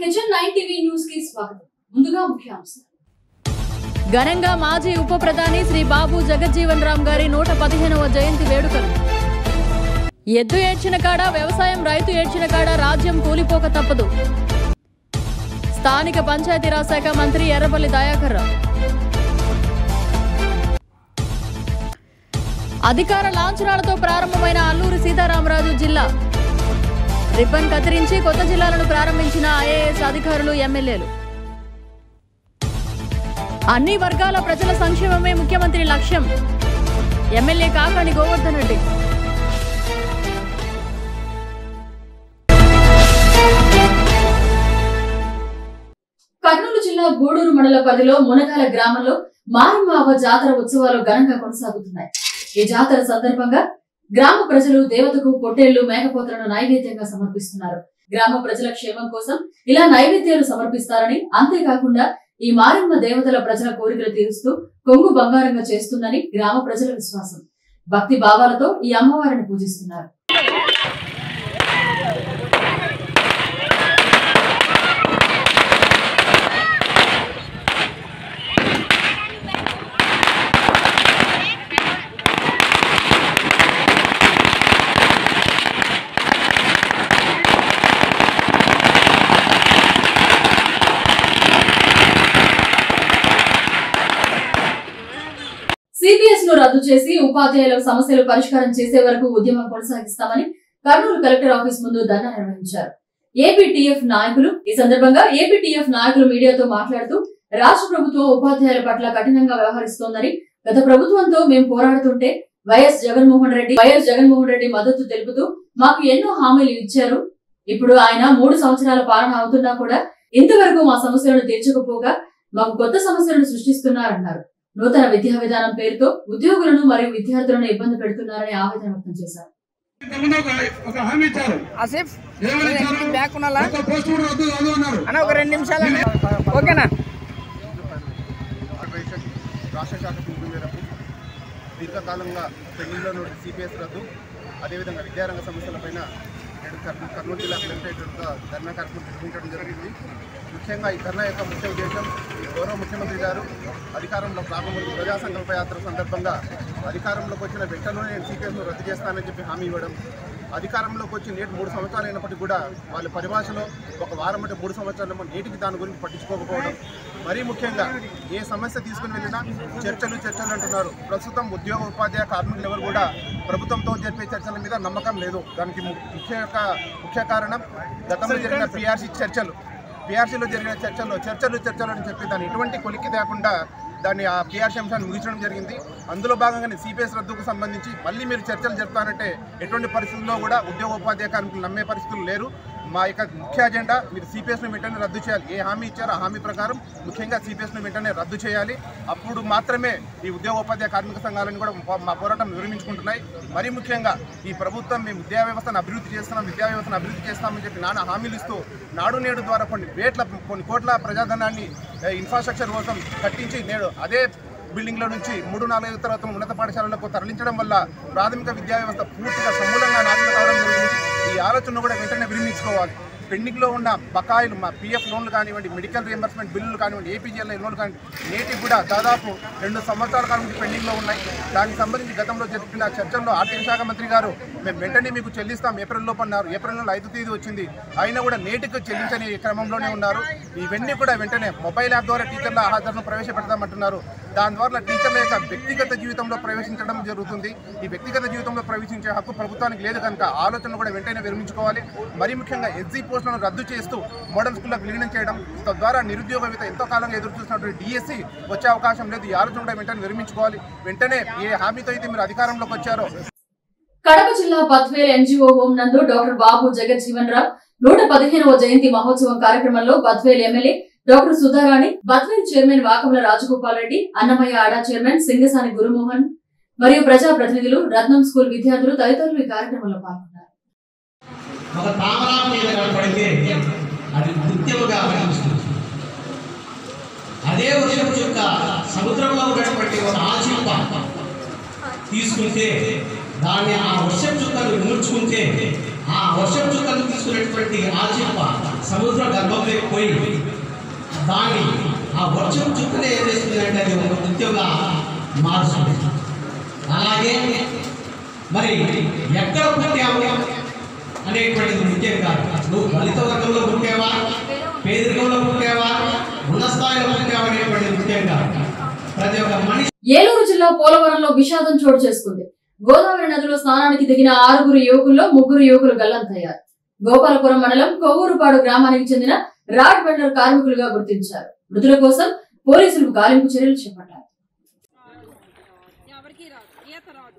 HN nine TV news కి స్వాగతం ముందుగా ముఖ్యాంశాలు ఘనంగా మాజీ ఉప ప్రధాని శ్రీ బాబు జగజ్జీవన్ రామ్ గారి నూట పదిహేనవ జయంతి వేడుకలు ఎద్దు ఏడ్చిన కాడ వ్యవసాయం రైతు ఏడ్చిన కాడ రాజ్యం కూలిపోక తప్పదు స్థానిక పంచాయతీరాజ్ శాఖ మంత్రి ఎర్రపల్లి దయాకర్ రావు అధికార లాంఛనాలతో ప్రారంభమైన అల్లూరి సీతారామరాజు జిల్లా రిబ్బన్ కత్తిరించి కొత్త జిల్లాలను ప్రారంభించిన ఐఏఎస్ అధికారులు ఎమ్మెల్యేలు అన్ని వర్గాల ప్రజల సంక్షేమమే ముఖ్యమంత్రి లక్ష్యం ఎమ్మెల్యే కాకాని గోవర్ధన్ రెడ్డి కర్నూలు జిల్లా గూడూరు మండల పరిధిలో మునగాల గ్రామంలో మారమ్మ అవ్వ జాతర ఉత్సవాలు ఘనంగా కొనసాగుతున్నాయి ఈ జాతర సందర్భంగా గ్రామ ప్రజలు దేవతకు పొట్టేళ్లు మేకపోతలను నైవేద్యంగా సమర్పిస్తున్నారు గ్రామ ప్రజల క్షేమం కోసం ఇలా నైవేద్యాలు సమర్పిస్తారని అంతేకాకుండా ఈ మారమ్మ దేవతల ప్రజల కోరికలు తీరుస్తూ కొంగు బంగారంగా చేస్తుందని గ్రామ ప్రజల విశ్వాసం భక్తి భావాలతో ఈ అమ్మవారిని పూజిస్తున్నారు సిపిఎస్ ను రద్దు చేసి ఉపాధ్యాయుల సమస్యలు పరిష్కారం చేసే వరకు ఉద్యమం కొనసాగిస్తామని కర్నూలు కలెక్టర్ ఆఫీస్ ముందు ధర్నా నిర్వహించారు ఏపీటీఎఫ్ నాయకులు ఈ సందర్భంగా ఏపీటీఎఫ్ నాయకులు మీడియాతో మాట్లాడుతూ రాష్ట్ర ప్రభుత్వం ఉపాధ్యాయుల పట్ల కఠినంగా వ్యవహరిస్తోందని గత ప్రభుత్వంతో మేము పోరాడుతుంటే వైఎస్ జగన్మోహన్ రెడ్డి వైఎస్ జగన్మోహన్ రెడ్డి మద్దతు తెలుపుతూ మాకు ఎన్నో హామీలు ఇచ్చారు ఇప్పుడు ఆయన మూడు సంవత్సరాల పాలన అవుతున్నా కూడా ఇంతవరకు మా సమస్యలను తీర్చకపోగా మాకు కొత్త సమస్యలను సృష్టిస్తున్నారన్నారు నూతన విద్యా విధానం పేరుతో ఉద్యోగులను మరియు విద్యార్థులను ఇబ్బంది పెడుతున్నారని ఆవేదన వ్యక్తం చేశారు ఇంతకుముందు ఒక- ఒక హామీ ఇచ్చారు ఆసిఫ్ ఏమని ఇచ్చారు? బ్యాక్ ఉన్నాలా ఒక పోస్ట్ కూడా రద్దు కాదు అన్నారు అన్న ఒక రెండు నిమిషాలు అన్న. ఓకేనా ఫెడరేషన్ రాష్ట్ర శాఖ పిలుపు మేరకు దీర్ఘకాలంగా పెండింగ్లో ఉన్న సిపిఎస్ రద్దు అదేవిధంగా విద్యారంగ సమస్యలపైన నేడు కర్నూ- కర్నూలు జిల్లా కలెక్టరేట్ వద్ద ధర్నా కార్యక్రమం నిర్వహించడం జరిగింది ముఖ్యంగా ఈ ధర్నా యొక్క ముఖ్య ఉద్దేశం ఈ గౌరవ ముఖ్యమంత్రి గారు అధికారంలోకి రాకముందు ప్రజా సంకల్ప యాత్ర సందర్భంగా అధికారంలోకి వచ్చిన వెంటనే నేను సిపిఎస్ను రద్దు చేస్తానని చెప్పి హామీ ఇవ్వడం అధికారంలోకి వచ్చి నేటి మూడు సంవత్సరాలు అయినప్పటికీ కూడా వాళ్ళ పరిభాషలో ఒక వారం అంటే మూడు సంవత్సరాలు నేటికి దాని గురించి పట్టించుకోకపోవడం మరీ ముఖ్యంగా ఏ సమస్య తీసుకుని వెళ్ళినా చర్చలు చర్చలు అంటున్నారు ప్రస్తుతం ఉద్యోగ ఉపాధ్యాయ కార్మికులు ఎవరు కూడా ప్రభుత్వంతో జరిపే చర్చల మీద నమ్మకం లేదు దానికి ము- ముఖ్య యొక్క ముఖ్య కారణం గతంలో జరిగిన పిఆర్సీ చర్చలు పిఆర్సీలో జరిగిన చర్చల్లో చర్చలు చర్చలు అని చెప్పి దాన్ని ఎటువంటి కొలికి లేకుండా దాన్ని ఆ పిఆర్సీ అంశాన్ని ముగించడం జరిగింది అందులో భాగంగానే సిపిఎస్ రద్దుకు సంబంధించి మళ్ళీ మీరు చర్చలు జరుపుతానంటే ఎటువంటి పరిస్థితుల్లో కూడా ఉద్యోగ ఉపాధ్యాయ కార్మికులు నమ్మే పరిస్థితులు లేరు మా యొక్క ముఖ్య అజెండా మీరు సిపిఎస్ను వెంటనే రద్దు చేయాలి ఏ హామీ ఇచ్చారో ఆ హామీ ప్రకారం ముఖ్యంగా సిపిఎస్ను వెంటనే రద్దు చేయాలి అప్పుడు మాత్రమే ఈ ఉద్యోగ ఉపాధ్యాయ కార్మిక సంఘాలను కూడా మా- మా పోరాటం విరమించుకుంటున్నాయి మరీ ముఖ్యంగా ఈ ప్రభుత్వం మేము విద్యా వ్యవస్థను అభివృద్ధి చేస్తున్నాం విద్యా వ్యవస్థను అభివృద్ధి చేస్తామని చెప్పి నానా హామీలు ఇస్తూ నాడు నేడు ద్వారా కొన్ని వేట్ల కొన్ని కోట్ల ప్రజాధనాన్ని ఏ, ఇన్ఫ్రాస్ట్రక్చర్ కోసం కట్టించి నేడు అదే బిల్డింగ్ల నుంచి మూడు నాలుగైదు తరగతుల ఉన్నత పాఠశాలలకు తరలించడం వల్ల ప్రాథమిక విద్యా వ్యవస్థ పూర్తిగా సమూలంగా నాశనం కావడం జరిగింది ఈ ఆలోచన కూడా వెంటనే విరమించుకోవాలి పెండింగ్లో ఉన్న బకాయిలు మా పీఎఫ్ లోన్లు కానివ్వండి మెడికల్ రియంబర్స్మెంట్ బిల్లులు కానివ్వండి ఏపీజీఎల్ లోన్లు కానివ్వండి నేటికి కూడా దాదాపు రెండు సంవత్సరాల కాలం నుంచి పెండింగ్లో ఉన్నాయి దానికి సంబంధించి గతంలో జరిపిన చర్చల్లో ఆర్థిక శాఖ మంత్రి గారు మేము వెంటనే మీకు చెల్లిస్తాం ఏప్రిల్ లోపు అన్నారు ఏప్రిల్ నెల ఐదు తేదీ వచ్చింది అయినా కూడా నేటికి చెల్లించని క్రమంలోనే ఉన్నారు ఇవన్నీ కూడా వెంటనే మొబైల్ యాప్ ద్వారా టీచర్ల హాజరును ప్రవేశపెడతామంటున్నారు దాని ద్వారా టీచర్ల యొక్క వ్యక్తిగత జీవితంలో ప్రవేశించడం జరుగుతుంది ఈ వ్యక్తిగత జీవితంలో ప్రవేశించే హక్కు ప్రభుత్వానికి లేదు కనుక ఆలోచన కూడా వెంటనే విరమించుకోవాలి మరీ ముఖ్యంగా ఎస్జీ పోస్టులను రద్దు చేస్తూ మోడల్ స్కూళ్ళకు విలీనం చేయడం తద్వారా నిరుద్యోగ యువత ఎంతో కాలంగా ఎదురు చూసినటువంటి డిఎస్సి వచ్చే అవకాశం లేదు ఈ ఆలోచన కూడా వెంటనే విరమించుకోవాలి వెంటనే ఏ హామీతో అయితే మీరు అధికారంలోకి వచ్చారో కడప జిల్లా పద్వేల్ ఎన్జిఓ హోం నందు డాక్టర్ బాబు జగజ్జీవన్ రామ్ నూట పదిహేనవ జయంతి మహోత్సవం కార్యక్రమంలో Badvel MLA doctor Sudharani Badvel chairman Vakamula Rajagopal Reddy Annamayya ఆడా చైర్మన్ సింగసాని గురుమోహన్ మరియు ప్రజా ప్రతినిధులు రత్నం స్కూల్ విద్యార్థులు తదితరులు ఈ కార్యక్రమంలో పాల్గొన్నారు ఒక తామరా మీద కనపడితే అది నృత్యముగా అనిపిస్తుంది అదే వర్షం చుక్క సముద్రంలో ఉన్నటువంటి ఒక ఆశింప తీసుకుంటే దాన్ని ఆ వర్షం చుక్కను నూర్చుకుంటే ఆ వర్షం చుక్కలు తీసుకున్నటువంటి ఆల్చిప్ప సముద్ర గర్భంలోకి పోయి దాన్ని ఆ వర్షం చుక్కనే ఏం చేస్తుందంటే అది ఒక నృత్యంగా మారుస్తుంది అలాగే మరి ఎక్కడ పుట్టావు అనేటువంటిది ముఖ్యం కాదు నువ్వు దళిత వర్గంలో పుట్టావా పేదరికంలో పుట్టావా ఉన్న స్థాయిలో పుట్టావా అనేటువంటిది ముఖ్యం కాదు ప్రతి ఒక్క మనిషి ఏలూరు జిల్లా పోలవరంలో విషాదం చోటు చేసుకుంది గోదావరి నదిలో స్నానానికి దిగిన ఆరుగురు యువకుల్లో ముగ్గురు యువకులు గల్లంతయ్యారు గోపాలపురం మండలం కొవ్వూరుపాడు గ్రామానికి చెందిన రాడ్ వెండర్ కార్మికులుగా గుర్తించారు మృతుల కోసం పోలీసులు గాలింపు చర్యలు చేపట్టారు ఎవరికి రాదు ఈత రాదు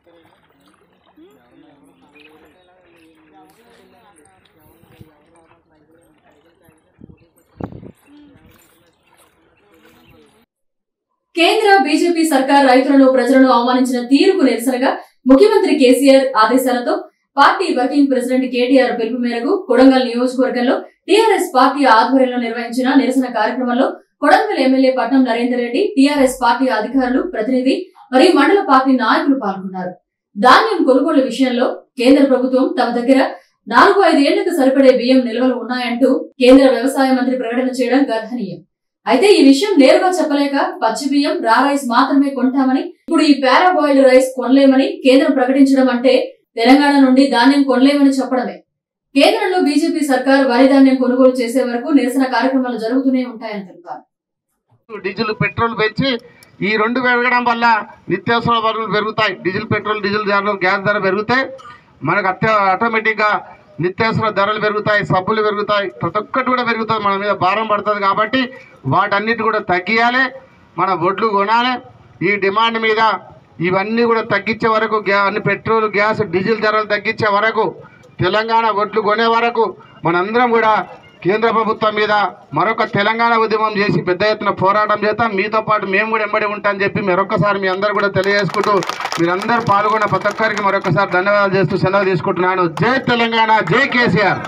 కేంద్ర బీజేపీ సర్కార్ రైతులను ప్రజలను అవమానించిన తీరుకు నిరసనగా ముఖ్యమంత్రి కేసీఆర్ ఆదేశాలతో పార్టీ వర్కింగ్ ప్రెసిడెంట్ కేటీఆర్ పిలుపు మేరకు కొడంగల్ నియోజకవర్గంలో టీఆర్ఎస్ పార్టీ ఆధ్వర్యంలో నిర్వహించిన నిరసన కార్యక్రమంలో కొడంగల్ ఎమ్మెల్యే పట్నం నరేందర్ రెడ్డి టీఆర్ఎస్ పార్టీ అధికారులు ప్రతినిధి మరియు మండల పార్టీ నాయకులు పాల్గొన్నారు ధాన్యం కొనుగోలు విషయంలో కేంద్ర ప్రభుత్వం తమ దగ్గర నాలుగు ఐదు ఏళ్లకు సరిపడే బియ్యం నిల్వలు ఉన్నాయంటూ కేంద్ర వ్యవసాయ మంత్రి ప్రకటన చేయడం గర్హనీయం అయితే ఈ విషయం నేరుగా చెప్పలేక పచ్చి బియ్యం రా రైస్ మాత్రమే కొంటామని ఇప్పుడు ఈ పారా బాయిల్డ్ రైస్ కొనలేమని కేంద్రం ప్రకటించడం అంటే తెలంగాణ నుండి ధాన్యం కొనలేమని చెప్పడమే కేంద్రంలో బీజేపీ సర్కార్ వరి ధాన్యం కొనుగోలు చేసే వరకు నిరసన కార్యక్రమాలు జరుగుతూనే ఉంటాయని తెలిపారు డీజిల్ పెట్రోల్ పెంచి ఈ రెండు పెరగడం వల్ల నిత్యావసర వనరులు పెరుగుతాయి డీజిల్ పెట్రోల్ డీజిల్ ధరలు గ్యాస్ ధర పెరిగితే మనకు అత్య ఆటోమేటిక్గా నిత్యావసర ధరలు పెరుగుతాయి సబ్బులు పెరుగుతాయి ప్రతి ఒక్కటి కూడా పెరుగుతుంది మన మీద భారం పడుతుంది కాబట్టి వాటన్నిటి కూడా తగ్గియాలి మన ఒడ్లు కొనాలి ఈ డిమాండ్ మీద ఇవన్నీ కూడా తగ్గించే వరకు గ్యా అన్ని పెట్రోల్ గ్యాస్ డీజిల్ ధరలు తగ్గించే వరకు తెలంగాణ ఒడ్లు కొనే వరకు మనందరం కూడా కేంద్ర ప్రభుత్వం మీద మరొక తెలంగాణ ఉద్యమం చేసి పెద్ద ఎత్తున పోరాటం చేస్తాం మీతో పాటు మేము కూడా ఎంబడి ఉంటామని చెప్పి మరొకసారి మీ అందరు కూడా తెలియజేసుకుంటూ మీరందరూ పాల్గొన్న ప్రతి ఒక్కరికి మరొకసారి ధన్యవాదాలు చేస్తూ సెలవు తీసుకుంటున్నాను జై తెలంగాణ జై కేసీఆర్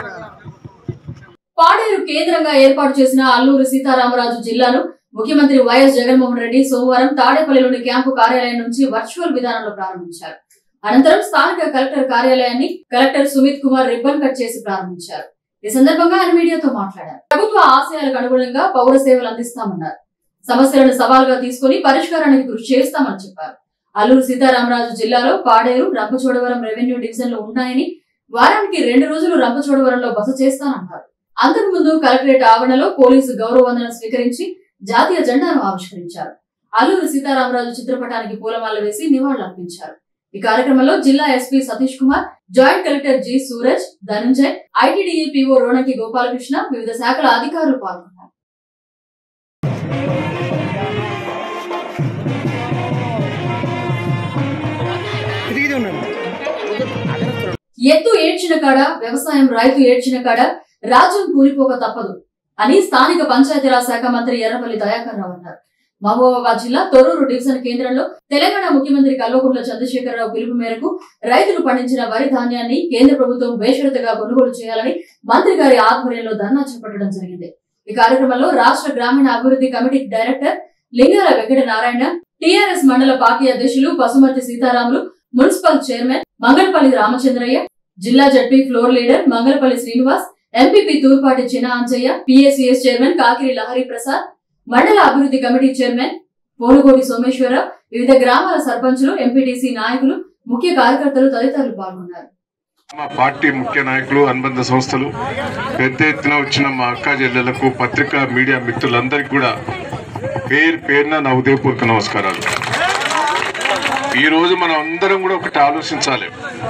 పాడేరు కేంద్రంగా ఏర్పాటు చేసిన అల్లూరు సీతారామరాజు జిల్లాను ముఖ్యమంత్రి వైఎస్ జగన్మోహన్ రెడ్డి సోమవారం తాడేపల్లిలోని క్యాంపు కార్యాలయం నుంచి వర్చువల్ విధానంలో ప్రారంభించారు అనంతరం స్థానిక కలెక్టర్ కార్యాలయాన్ని collector Sumit Kumar ribbon cut చేసి ప్రారంభించారు ఈ సందర్భంగా ఆయన మీడియాతో మాట్లాడారు ప్రభుత్వ ఆశయాలకు అనుగుణంగా పౌర సేవలు అందిస్తామన్నారు సమస్యలను సవాల్గా తీసుకుని పరిష్కారానికి కృషి చేస్తామని చెప్పారు అల్లూరు సీతారామరాజు జిల్లాలో పాడేరు రంపచోడవరం రెవెన్యూ డివిజన్లు ఉన్నాయని వారానికి రెండు రోజులు రంపచోడవరంలో బస చేస్తానన్నారు అంతకుముందు కలెక్టరేట్ ఆవరణలో పోలీసు గౌరవ వందనం స్వీకరించి జాతీయ జెండాను ఆవిష్కరించారు అల్లూరు సీతారామరాజు చిత్రపటానికి పూలమాల వేసి నివాళులర్పించారు ఈ కార్యక్రమంలో జిల్లా SP Satish Kumar joint collector G Suraj Dhanunjay ITDA PO Ronaki Gopalakrishna వివిధ శాఖల అధికారులు పాల్గొన్నారు ఇది ఉండండి ఎత్తు ఏడ్చిన కాడ వ్యవసాయం రైతు ఏడ్చిన కాడ రాజ్యం కూలిపోక తప్పదు అని స్థానిక పంచాయతీరాజ్ శాఖ మంత్రి ఎర్రపల్లి దయాకర్ రావు అన్నారు మహబూబాబాద్ జిల్లా తొర్రూరు డివిజన్ కేంద్రంలో తెలంగాణ ముఖ్యమంత్రి కల్వకుంట్ల చంద్రశేఖరరావు పిలుపు మేరకు రైతులు పండించిన వరి ధాన్యాన్ని కేంద్ర ప్రభుత్వం బేషరతుగా కొనుగోలు చేయాలని మంత్రి గారి ఆధ్వర్యంలో ధర్నా చేపట్టడం జరిగింది ఈ కార్యక్రమంలో రాష్ట్ర గ్రామీణ అభివృద్ధి committee director Lingala Venkata Narayana TRS మండల పార్టీ అధ్యక్షులు పసుమర్తి సీతారాములు మున్సిపల్ చైర్మన్ మంగళపల్లి రామచంద్రయ్య జిల్లా ZP floor leader Mangalapalli Srinivas MPP Thurpati China Anjaiah PSCS chairman Kakiri Lahari Prasad మండల అభివృద్ధి కమిటీ చైర్మన్ పోనుగోడి సోమేశ్వరరావు వివిధ గ్రామాల సర్పంచులు ఎంపీటీసీ నాయకులు ముఖ్య కార్యకర్తలు తదితరులు పాల్గొన్నారు మా పార్టీ ముఖ్య నాయకులు అనుబంధ సంస్థలు పెద్ద ఎత్తున వచ్చిన మా అక్క చెల్లెలకు పత్రికా మీడియా మిత్రులందరికీ కూడా పేరు పేరున నా ఉదయపూర్వక నమస్కారాలు ఈ రోజు మనం అందరం కూడా ఒకటి ఆలోచించాలి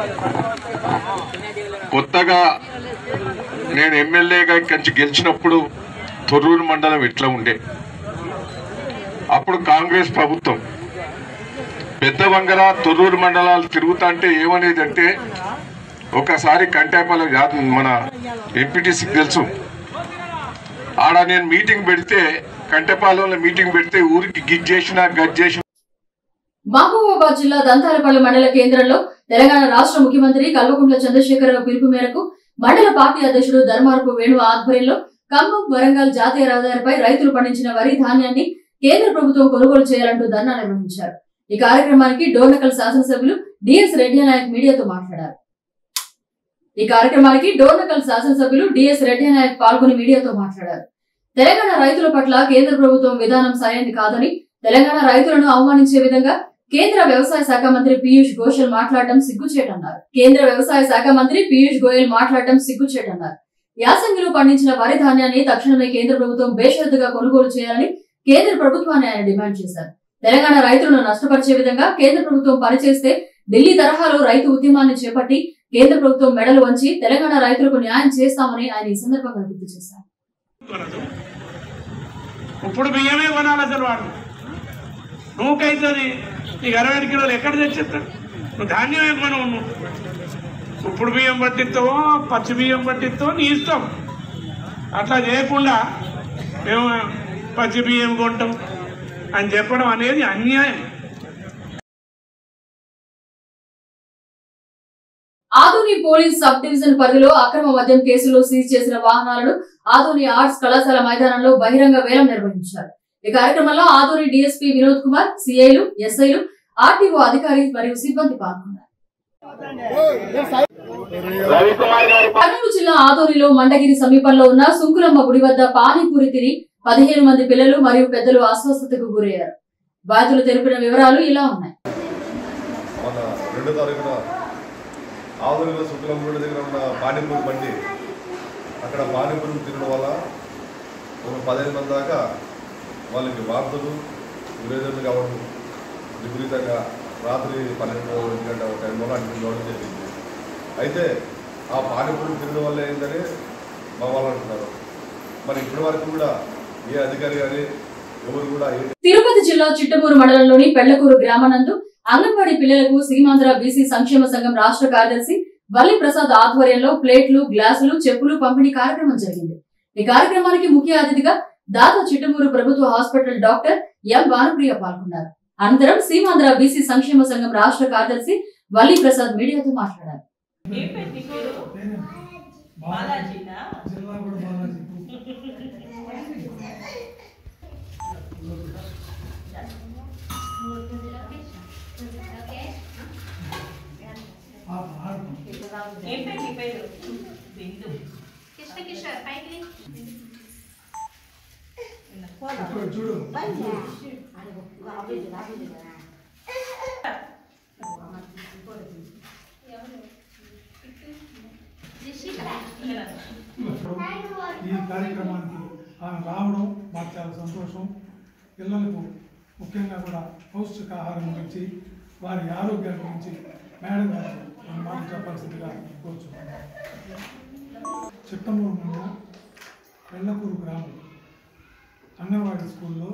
కొత్తగా నేను ఎమ్మెల్యేగా కంచి గెలిచినప్పుడు తొర్రూరు మండలం ఎట్లా ఉండే అప్పుడు కాంగ్రెస్ ప్రభుత్వం పెద్ద వంగర తొర్రూరు మండలాలు తిరుగుతా అంటే ఏమనేది అంటే ఒకసారి కంటాపాల యాద- మన ఎంపీటీసీకి తెలుసు ఆడ నేను మీటింగ్ పెడితే కంటపాలెంలో మీటింగ్ పెడితే ఊరికి గిజ్ చేసిన గజ్ చేసిన మహబూబాబాద్ జిల్లా దంతాలపల్లి మండల కేంద్రంలో తెలంగాణ రాష్ట్ర ముఖ్యమంత్రి కల్వకుంట్ల చంద్రశేఖరరావు పిలుపు మేరకు మండల పార్టీ అధ్యక్షుడు ధర్మారపు వేణు ఆధ్వర్యంలో ఖమ్మం వరంగల్ జాతీయ రహదారిపై రైతులు పండించిన వరి ధాన్యాన్ని కేంద్ర ప్రభుత్వం కొనుగోలు చేయాలంటూ ధర్నా నిర్వహించారు ఈ కార్యక్రమానికి డోర్నకల్ శాసనసభ్యులు డిఎస్ రెడ్డి నాయక్ మీడియాతో మాట్లాడారు ఈ కార్యక్రమానికి డోర్నకల్ శాసనసభ్యులు డిఎస్ రెడ్డి నాయక్ పాల్గొని మీడియాతో మాట్లాడారు తెలంగాణ రైతుల పట్ల కేంద్ర ప్రభుత్వం విధానం సరైనది కాదని తెలంగాణ రైతులను అవమానించే విధంగా కేంద్ర వ్యవసాయ శాఖ మంత్రి పీయూష్ గోయల్ మాట్లాడటం సిగ్గుచేటన్నారు కేంద్ర వ్యవసాయ శాఖ మంత్రి పీయూష్ గోయల్ మాట్లాడటం సిగ్గుచేటన్నారు యాసంగిలో పండించిన వరి ధాన్యాన్ని తక్షణమే కేంద్ర ప్రభుత్వం బేషరతుగా కొనుగోలు చేయాలని కేంద్ర ప్రభుత్వాన్ని ఆయన డిమాండ్ చేశారు తెలంగాణ రైతులను నష్టపరిచే విధంగా కేంద్ర ప్రభుత్వం పనిచేస్తే ఢిల్లీ తరహాలో రైతు ఉద్యమాన్ని చేపట్టి కేంద్ర ప్రభుత్వం మెడలు వంచి తెలంగాణ రైతులకు న్యాయం చేస్తామని ఆయన ఈ సందర్భంగా గుర్తు చేశారు కొనదు. ఇప్పుడు బియ్యమే కొనాలి అసలు వాడు నువ్వుకైతుంది నీకు అరవై ఐదు కిలోలు ఎక్కడ తెచ్చిస్తాడు నువ్వు ధాన్యమే కొనవు నువ్వు ఇప్పుడు బియ్యం పట్టిస్తావో పచ్చి బియ్యం పట్టిస్తావో నీ ఇష్టం అట్లా చేయకుండా మేము పచ్చి బియ్యం కొంటాం అని చెప్పడం అనేది అన్యాయం ఆదోని పోలీస్ సబ్ డివిజన్ పరిధిలో అక్రమ మద్యం కేసులో సీజ్ చేసిన వాహనాలను ఆదోని ఆర్ట్స్ కళాశాల మైదానంలో బహిరంగ వేలం నిర్వహించారు ఈ కార్యక్రమంలో ఆదోని డీఎస్పీ వినోద్ కుమార్ సిఐలు ఎస్ఐలు ఆర్టీఓ అధికారి మరియు సిబ్బంది పాల్గొన్నారు కర్నూలు జిల్లా ఆదోనిలో మండగిరి సమీపంలో ఉన్న సుంకులమ్మ గుడి వద్ద పానీపూరి తిని పదిహేను మంది పిల్లలు మరియు పెద్దలు అస్వస్థతకు గురయ్యారు బాధితులు తెలిపిన వివరాలు ఇలా ఉన్నాయి మన రెండో తారీఖున ఆవులలో శుక్లంగూడ దగ్గర ఉన్న పానీపూరి బండి అక్కడ పానీపూరి తినడం వల్ల ఒక పదిహేను మంది దాకా వాళ్ళకి వార్తలు నివేదనలు కావడం విపరీతంగా రాత్రి పన్నెండు ఒంటి గంట ఒక టైంలో అన్ని చూడడం జరిగింది అయితే ఆ పానీపూరి తినడం వల్ల ఏంటని మా వాళ్ళు అంటున్నారు మరి ఇప్పటి వరకు కూడా ఏ అధికారి కానీ ఎవరు కూడా ఏ తిరుపతి జిల్లా చిట్టమూరు మండలంలోని పెళ్లకూరు గ్రామానందు అంగన్వాడీ పిల్లలకు సీమాంధ్ర బీసీ సంక్షేమ సంఘం రాష్ట్ర కార్యదర్శి వల్లి ప్రసాద్ ఆధ్వర్యంలో ప్లేట్లు గ్లాసులు చెప్పులు పంపిణీ కార్యక్రమం జరిగింది ఈ కార్యక్రమానికి ముఖ్య అతిథిగా దాత చిట్టమూరు ప్రభుత్వ హాస్పిటల్ డాక్టర్ ఎం భానుప్రియ పాల్గొన్నారు అనంతరం సీమాంధ్ర బీసీ సంక్షేమ సంఘం రాష్ట్ర కార్యదర్శి వల్లి ప్రసాద్ మీడియాతో మాట్లాడారు ఈ కార్యక్రమానికి ఆమె రావడం మాకు చాలా సంతోషం పిల్లలకు ముఖ్యంగా కూడా పౌష్టికాహారం గురించి వారి ఆరోగ్యం గురించి మేడం గారు రెండు మాటలు చెప్పాల్సిందిగా కోరుచున్నాను చిట్టమూరు మండలం వెల్లకూరు గ్రామం అంగన్వాడీ స్కూల్లో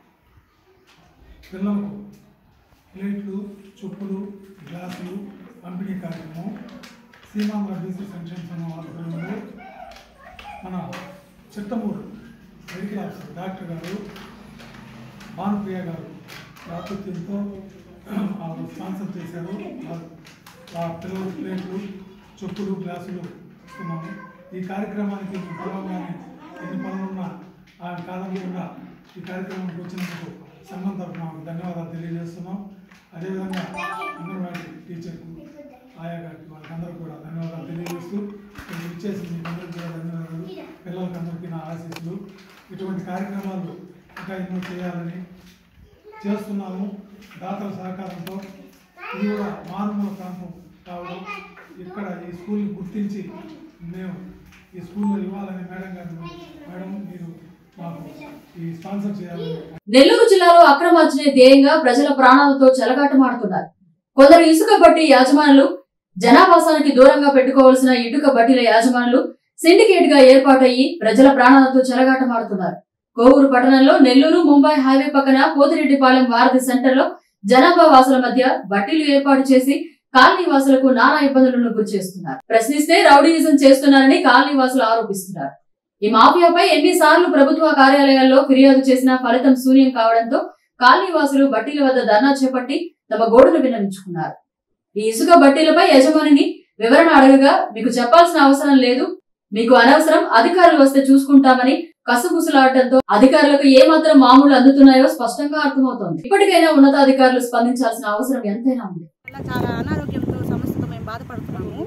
పిల్లలకు ప్లేట్లు చెప్పులు గ్లాసులు పంపిణీ కార్యక్రమం సీమాంధ్ర బీసీ సంక్షేమ సంఘం ఆధ్వర్యంలో మన చిత్తమూరు మెడికల్ ఆఫీసర్ డాక్టర్ గారు భానుప్రియ గారు ప్రాతిథ్యంతో ఆ స్పాన్సర్ చేశారు ఆ- ఆ పిల్లల ప్లేట్లు చెప్పులు గ్లాసులు ఇస్తున్నాము ఈ కార్యక్రమానికి మీ పిలవగానే ఎన్ని పనులున్నా ఆమె కాదనకుండా ఈ కార్యక్రమానికి వచ్చినందుకు సంఘం తరఫున ఆమెకు ధన్యవాదాలు తెలియజేస్తున్నాం అదేవిధంగా అంగన్వాడీ టీచర్కు ఆయా గారికి వాళ్ళకందరూ కూడా ధన్యవాదాలు తెలియజేస్తూ ఇక్కడ ఇచ్చేసి మీ అందరికీ కూడా ధన్యవాదాలు పిల్లలకి అందరికీ నా ఆశీస్సులు ఇటువంటి కార్యక్రమాలు ఇంకా ఎన్నో చేయాలని చేస్తున్నాము దాతల సహకారంతో ఇది కూడా మారుమూల ప్రాంతం కావడం ఇక్కడ ఈ స్కూల్ని గుర్తించి మేము ఈ స్కూల్లో ఇవ్వాలని మేడం గారు మేడం మీరు మాకు ఈ స్పాన్సర్ చేయాలని నెల్లూరు జిల్లాలో అక్రమార్జనే ధ్యేయంగా ప్రజల ప్రాణాలతో చెలగాటమాడుతున్నారు కొందరు ఇసుక బట్టి యాజమానులు జనావాసానికి దూరంగా పెట్టుకోవాల్సిన ఇటుక బట్టీల యాజమానులు సిండికేట్ గా ఏర్పాటయ్యి ప్రజల ప్రాణాలతో చెలగాటమాడుతున్నారు కోవూరు పట్టణంలో నెల్లూరు ముంబై హైవే పక్కన పోతిరెడ్డిపాలెం వారధి సెంటర్ లో జనాభా వాసుల మధ్య బట్టీలు ఏర్పాటు చేసి కాలనీ వాసులకు నానా ఇబ్బందులను గురి చేస్తున్నారు ప్రశ్నిస్తే రౌడీయిజం చేస్తున్నారని కాలనీ వాసులు ఆరోపిస్తున్నారు ఈ మాఫియాపై ఎన్నిసార్లు ప్రభుత్వ కార్యాలయాల్లో ఫిర్యాదు చేసినా ఫలితం శూన్యం కావడంతో కాలనీ వాసులు బట్టీల వద్ద ధర్నా చేపట్టి తమ గోడును విన్నవించుకున్నారు ఈ ఇసుక బట్టీలపై యజమానిని వివరణ అడగగా మీకు చెప్పాల్సిన అవసరం లేదు మీకు అనవసరం అధికారులు వస్తే చూసుకుంటామని కసుగుసులాడటంతో అధికారులకు ఏమాత్రం మామూలు అందుతున్నాయో స్పష్టంగా అర్థమవుతోంది ఇప్పటికైనా ఉన్నతాధికారులు స్పందించాల్సిన అవసరం ఎంతైనా ఉంది వల్ల చాలా అనారోగ్యంతో సమస్యతో మేము బాధపడుతున్నాము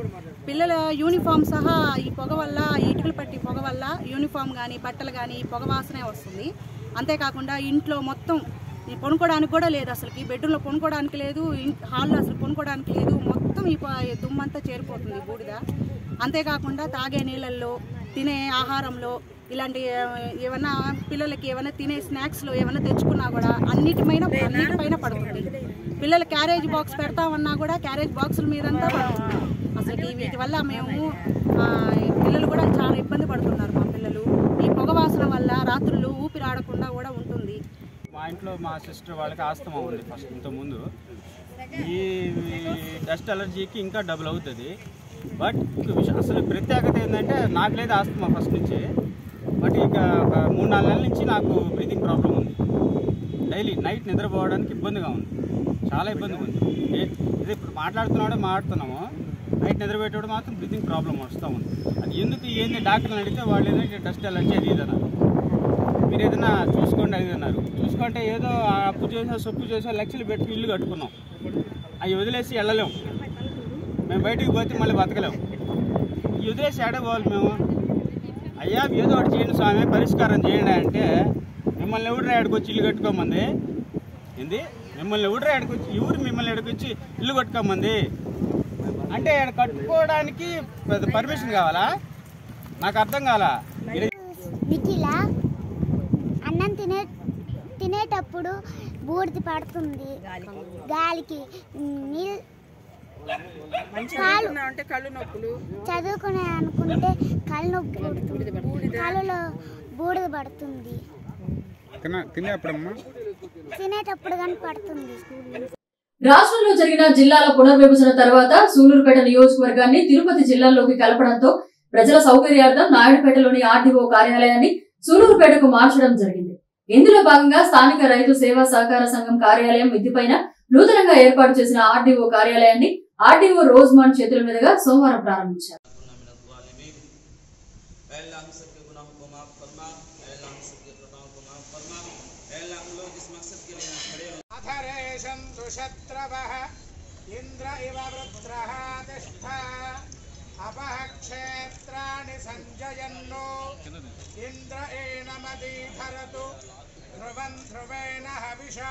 పిల్లల యూనిఫామ్ సహా ఈ పొగ వల్ల ఈ ఇటుకలు పట్టి పొగ వల్ల యూనిఫామ్ కానీ బట్టలు కానీ ఈ పొగ వాసనే వస్తుంది అంతేకాకుండా ఇంట్లో మొత్తం ఈ పనుకోవడానికి కూడా లేదు అసలుకి బెడ్రూమ్లో పనుకోవడానికి లేదు ఇన్- హాల్లో అసలు పనుకోవడానికి లేదు మొత్తం ఈ ప- ఈ దుమ్మంతా చేరిపోతుంది ఈ బూడిద అంతేకాకుండా తాగే నీళ్ళల్లో తినే ఆహారంలో ఇలాంటి ఆ, ఏమన్నా పిల్లలకి ఏమైనా తినే స్నాక్స్లో ఏమైనా తెచ్చుకున్నా కూడా అన్నిటిపైన అన్నిటిపైన పడుతుంది పిల్లల క్యారేజ్ బాక్స్ పెడతామన్నా కూడా క్యారేజ్ బాక్సుల మీదంతా పడుతుంది అసలు వీటి వల్ల మేము ఆ, పిల్లలు కూడా చాలా ఇబ్బంది పడుతున్నారు మా పిల్లలు ఈ పొగ వాసన వల్ల రాత్రులు ఊపిరి ఆడకుండా కూడా ఉంటుంది మా ఇంట్లో మా సిస్టర్ వాళ్ళకి ఆస్తమా ఉంది ఫస్ట్ ఇంతకుముందు ఈ డస్ట్ అలర్జీకి ఇంకా డబుల్ అవుతుంది బట్ ఇంక విషయం అసలు ప్రత్యేకత ఏంటంటే నాకు లేదు ఆస్తమా ఫస్ట్ నుంచి బట్ ఇక ఒక మూడు నాలుగు నెలల నుంచి నాకు బ్రీతింగ్ ప్రాబ్లం ఉంది డైలీ నైట్ నిద్రపోవడానికి ఇబ్బందిగా ఉంది చాలా ఇబ్బందిగా ఉంది ఏ- ఇది ఇప్పుడు మాట్లాడుతున్నాడో మాట్లాడుతున్నాము నైట్ నిద్రపోయేటప్పుడు మాత్రం బ్రీతింగ్ ప్రాబ్లం వస్తూ ఉంది అది ఎందుకు ఏంది డాక్టర్ని అడిగితే వాళ్ళు ఏంటంటే డస్ట్ అలర్జీ అది ఇది అన్నారు మీరు ఏదైనా చూసుకోండి అది అన్నారు చూసుకుంటే ఏదో ఆ అప్పు చేసో సొప్పు చేసో లక్షలు పెట్టి ఇల్లు కట్టుకున్నాం అవి వదిలేసి వెళ్ళలేం మేము బయటికి పోతే మళ్ళీ బతకలేం ఇవి వదిలేసి ఎడ పోవాలి మేము అయ్యా ఏదో ఒకటి చేయండి స్వామి పరిష్కారం చేయండి అంటే మిమ్మల్ని ఎవరు రాయడికి వచ్చి ఇల్లు కట్టుకోమంది ఏంది మిమ్మల్ని ఎవరు రాయడికి వచ్చి ఎవరు మిమ్మల్ని ఎక్కడికి వచ్చి ఇల్లు కట్టుకోమంది అంటే ఇక్కడ కట్టుకోవడానికి పెద్ద పర్మిషన్ కావాలా నాకు అర్థం కాలా ఇది- నిఖిల అన్నం తినే తినేటప్పుడు బూడిద పడుతుంది గాలికి నీళ్ళు కాలు అంటే కళ్ళు నొప్పులు చదువుకునే అనుకుంటే కళ్ళు నొప్పి పుడుతుంది కళ్ళలో బూడిద పడుతుంది తినేప్పుడమ్మా తినేటప్పుడు కానీ పడుతుంది రాష్ట్రంలో జరిగిన జిల్లాల పునర్విభజన తర్వాత సూలూరుపేట నియోజకవర్గాన్ని తిరుపతి జిల్లాలోకి కలపడంతో ప్రజల సౌకర్యార్థం నాయుడుపేటలోని ఆర్డీఓ కార్యాలయాన్ని సూలూరుపేటకు మార్చడం జరిగింది ఇందులో భాగంగా స్థానిక రైతు సేవా సహకార సంఘం కార్యాలయం మిద్దిపైన నూతనంగా ఏర్పాటు చేసిన ఆర్డీఓ కార్యాలయాన్ని ఆర్డీఓ రోజ్మాన్ చేతుల మీదుగా సోమవారం ప్రారంభించారు अल्लाह हम सबके गुनाहों को माफ फरमा अल्लाह हम सबके खताओं को माफ फरमा अल्लाह हम लोग इस मकसद के लिए यहाँ खड़े हो अथरेशं सुशत्रवः इन्द्र इव वृत्रः तिष्ठा अपः क्षेत्राणि सञ्जयन्नो इन्द्र एनमदीधरतु ध्रुवं ध्रुवेण हविषा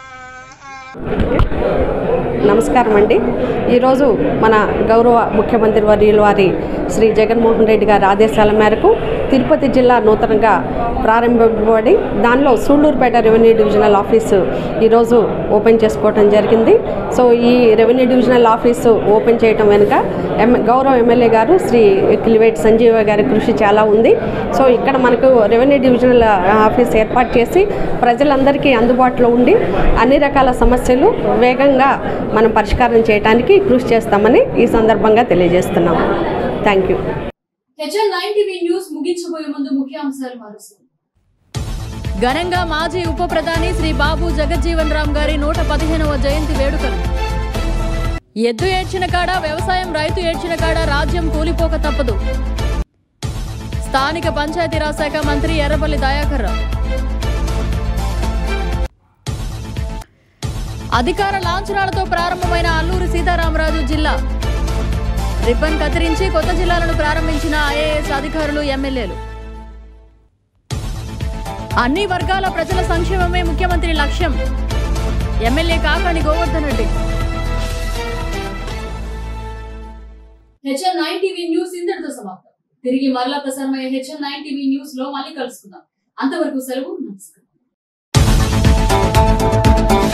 నమస్కారం అండి ఈరోజు మన గౌరవ ముఖ్యమంత్రి వర్యుల వారి శ్రీ జగన్మోహన్ రెడ్డి గారి ఆదేశాల మేరకు తిరుపతి జిల్లా నూతనంగా ప్రారంభింపబడి దానిలో సూళ్ళూరుపేట రెవెన్యూ డివిజనల్ ఆఫీసు ఈరోజు ఓపెన్ చేసుకోవడం జరిగింది సో ఈ రెవెన్యూ డివిజనల్ ఆఫీసు ఓపెన్ చేయటం వెనుక ఎం గౌరవ ఎమ్మెల్యే గారు శ్రీ కిలివేటి సంజీవ గారి కృషి చాలా ఉంది సో ఇక్కడ మనకు రెవెన్యూ డివిజనల్ ఆఫీస్ ఏర్పాటు చేసి ప్రజలందరికీ అందుబాటులో ఉండి అన్ని రకాల సమస్యలు వేగంగా మనం పరిష్కారం చేయడానికి కృషి చేస్తామని ఈ సందర్భంగా తెలియజేస్తున్నాం thank you H L nine TV news ముగించబోయే ముందు ముఖ్యాంశాలు మారుస్తాం ఘనంగా మాజీ ఉప ప్రధాని శ్రీ బాబు జగజ్జీవన్ రామ్ గారి నూట పదిహేనవ జయంతి వేడుకలు ఎద్దు ఏడ్చిన కాడ వ్యవసాయం రైతు ఏడ్చిన కాడ రాజ్యం కూలిపోక తప్పదు స్థానిక పంచాయతీరాజ్ శాఖ మంత్రి ఎర్రబల్లి దయాకర్ రావు అధికార లాంఛనాలతో ప్రారంభమైన అల్లూరి సీతారామరాజు జిల్లా రిబ్బన్ కత్తిరించి కొత్త జిల్లాలను ప్రారంభించిన ఐఏఎస్ అధికారులు ఎమ్మెల్యేలు అన్ని వర్గాల ప్రజల సంక్షేమమే ముఖ్యమంత్రి లక్ష్యం MLA Kakani Govardhan Reddy H L nine TV news ఇంతటితో సమాప్తం తిరిగి మరలా ప్రసారమయ్యే హెచ్ఎల్ నైన్ టీవీ న్యూస్ లో మళ్ళీ కలుసుకుందాం అంతవరకు సెలవు నమస్కారం